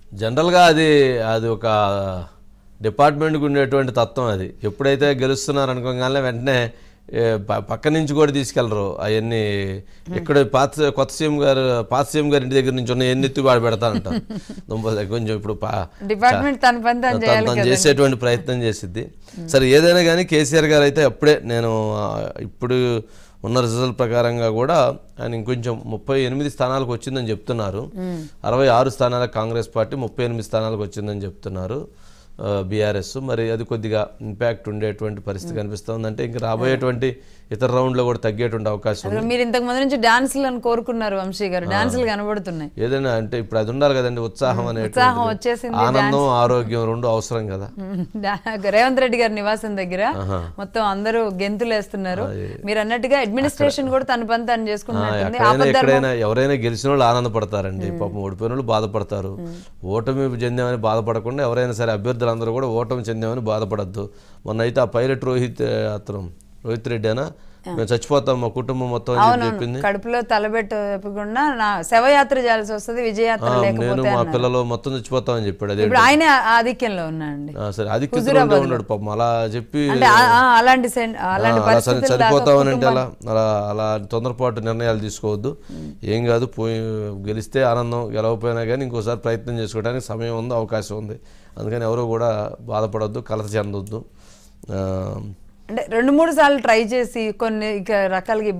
జనరల్గా అది అది ఒక డిపార్ట్మెంట్కి ఉండేటువంటి తత్వం అది ఎప్పుడైతే గెలుస్తున్నారు అనుకోగానే వెంటనే ఏ, ప- పక్క నుంచి కూడా తీసుకెళ్లరు అవన్నీ ఇక్కడ పాత కొత్త సీఎం గారు పాత సీఎం గారి ఇంటి దగ్గర నుంచి ఉన్న ఎన్ని ఎత్తి వాడు పెడతా అంటారు దుంప కొంచెం ఇప్పుడు పా- డిపార్ట్మెంట్ తన పని తను తను చేయాలి తను చేసేటువంటి ప్రయత్నం చేసిద్ది సరే ఏదైనా కానీ కేసీఆర్ గారు అయితే అప్పుడే నేను ఆ, ఇప్పుడు ఉన్న రిజల్ట్ ప్రకారంగా కూడా ఆయన ఇంకొంచెం ముప్పై ఎనిమిది స్థానాలకు వచ్చిందని చెప్తున్నారు అరవై ఆరు స్థానాలకు కాంగ్రెస్ పార్టీ ముప్పై ఎనిమిది స్థానాలకు వచ్చిందని చెప్తున్నారు బీఆర్ఎస్ మరి అది కొద్దిగా ఇంపాక్ట్ ఉండేటువంటి పరిస్థితి కనిపిస్తుంది అంటే ఇంకా రాబోయేటువంటి ఇతర రౌండ్లో కూడా తగ్గేటువంటి అవకాశం ఉంది అసలు మీరు ఇంతకు ముందు నుంచి డాన్సులను కోరుకున్నారు వంశీ గారు డాన్సులు కనబడుతున్నాయి ఏదైనా అంటే ఇప్పుడు అది ఉండాలి కదండి ఉత్సాహం ఉత్సాహం అనేటువంటి వచ్చేసింది ఆనందం ఆరోగ్యం రెండు అవసరం కదా డా- రేవంత్ రెడ్డి గారి నివాసం దగ్గర మొత్తం అందరూ గెంతులు వేస్తున్నారు మీరు అన్నట్టుగా అడ్మినిస్ట్రేషన్ కూడా తన పని తను చేసుకుంటున్నట్టుంది ఎక్కడైనా ఎక్కడైనా ఎవరైనా గెలిచిన వాళ్ళు ఆనందపడతారండి పాపం ఓడిపోయిన వాళ్ళు బాధపడతారు ఓటమి చెందామని బాధపడకుండా ఎవరైనా సరే అభ్యర్థులందరూ కూడా ఓటమి చెందామని బాధపడద్దు మొన్న అయితే ఆ పైలట్ రోహిత్ ఆ, అతను రోహిత్ రెడ్డి అనా మేము చచ్చిపోతాం మా కుటుంబం మొత్తం అని చెప్పి చెప్పింది కడుపులో తలబెట్టకుండా నా శవయాత్ర చేయాల్సి వస్తుంది విజయయాత్ర ఆ, నేను లేకపోతే మా పిల్లలు మొత్తం చచ్చిపోతామని చెప్పాడు అదే ఇప్పుడు ఆయన ఆధిక్యంలో ఉన్నాడండి ఆ, సరే ఆధిక్యతలో ఉన్నాడు పాపం అలా చెప్పి అంటే ఆ- ఆ, అలాంటి సెన్- అలాంటి ఆ, అలా చని- పరిస్థితులు దాకా చనిపోతామని అంటే అలా అలా అలా తొందరపాటు నిర్ణయాలు తీసుకోవద్దు ఏం కాదు పోయి గెలిస్తే ఆనందం గెలవకపోయినా కానీ ఇంకోసారి ప్రయత్నం చేసుకోవడానికి సమయం ఉంది అవకాశం ఉంది అందుకని ఎవరు కూడా బాధపడొద్దు కలత చెందొద్దు ఆ, అంటే రెండు మూడు సార్లు ట్రై చేసి కొన్ని ఇక రకాలుగా